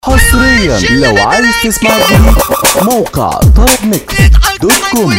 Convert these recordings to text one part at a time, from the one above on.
حصريا لو عايز تسمع جديد موقع طرب ميكس دوت كوم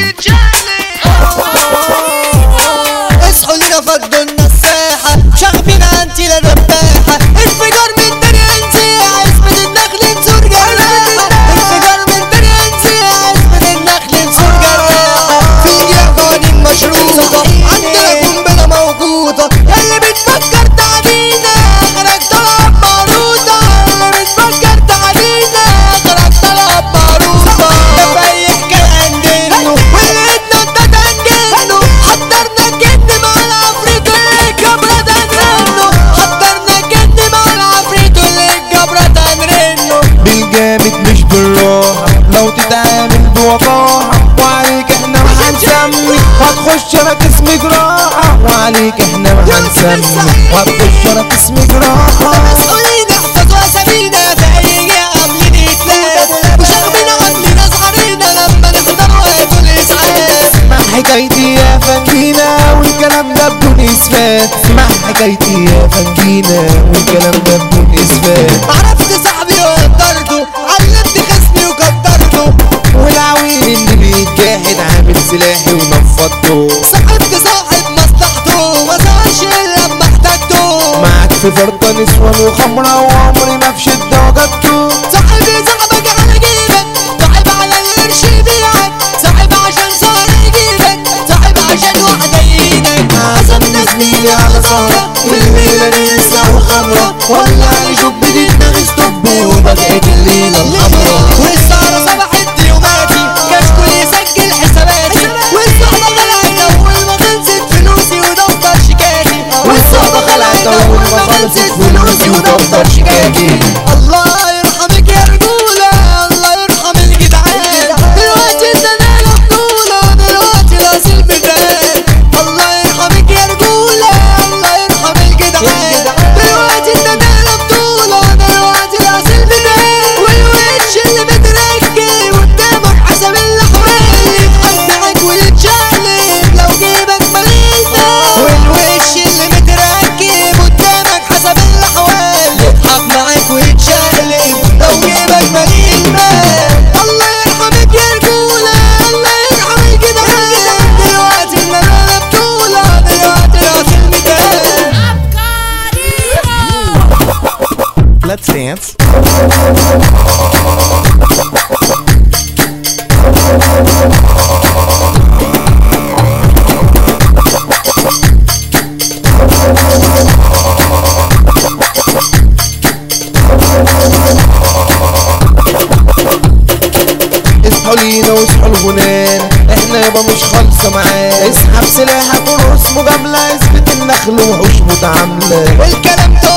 اصحوا لنا فضوا لنا الساحة شغفين انتي للرباحة انفجار من دنيا انزيع اسمة النخل نزور جراحة انفجار من دنيا انزيع اسمة النخل نزور جراحة في الجيع قوانين مشروطة عندنا قنبلة موجودة ياللي بتفكر تعدينا غيرك طلب باروتة اللي بتفكر تعدينا غيرك طلب باروتة ده في اي حكاية عندنا واللي اتنطط هنجنه حضرنا الجن مع العفريت اللي الجبرة تنرنه حضرنا الجن مع العفريت اللي الجبرة تنرنه بالجامد مش بالراحة لو تتعامل بوقاحة وعليك احنا ما هنسمي هتخش انا قسم جراحة وعليك احنا ما هنسمي وهتخش انا قسم جراحة مسؤولين احفظوا اسامينا في اي جهة قبل نتلاقى وشغبنا قبلنا صغرينا لما نحضر وقت الاسعاف اسمع حكايتي يا فنجينا والكلام ده بدون اثبات اسمع حكايتي يا فنجينا والكلام ده بدون اثبات عرفت صاحبي وقدرته علمت خصمي وقدرته والعويل اللي بيتجاهد عامل سلاحي ونفضته صاحبت صاحب مصلحته ما سواش الا لما احتاجته معاك في فرقة نسوان وخمرة وعمري ما في شدة وجدته صاحبي صاحبك على جيبك صاحب على القرش يبيعك صاحب عشان صار يجيبك صاحب عشان واحدة يجيبك قسمنا زميلي على سهرة في الليلة ننسى وخمرة ولا نشوف بديتنا غستوب وبدأت الليلة الحمرا والسهرة صبحت يوماتي كشكول يسجل حساباتي والصحبة خلعت أول ما خلصت فلوسي ودفتر شيكاتي والصحبة خلعت أول ما خلصت فلوسي ودفتر شيكاتي الله يرحمك يا رجولة الله يرحم الجدعان دلوقتي الزنانة بطولة دلوقتي الأصيل بدان الله يرحمك يا رجولة الله يرحم الجدعان دلوقتي الزنانة بطولة دلوقتي الأصيل بدان والوش اللي بتركب قدامك حسب الأحوال يتحط معاك ويتشقلب لو جيبك ملينا والوش اللي متركب قدامك حسب الأحوال يضحك معاك ويتشقلب لو جيبك مليان مال الله يرحمك يا رجولة الله يرحم الجدعان دلوقتي النمالة بطولة دلوقتي راس الميدان Let's dance اصحوا لينا واصحوا الغنان احنا يابا مش خالصة معاه اسحب سلاحك ورقص مجاملة اثبت النخل وحوش متعاملة والكلام ده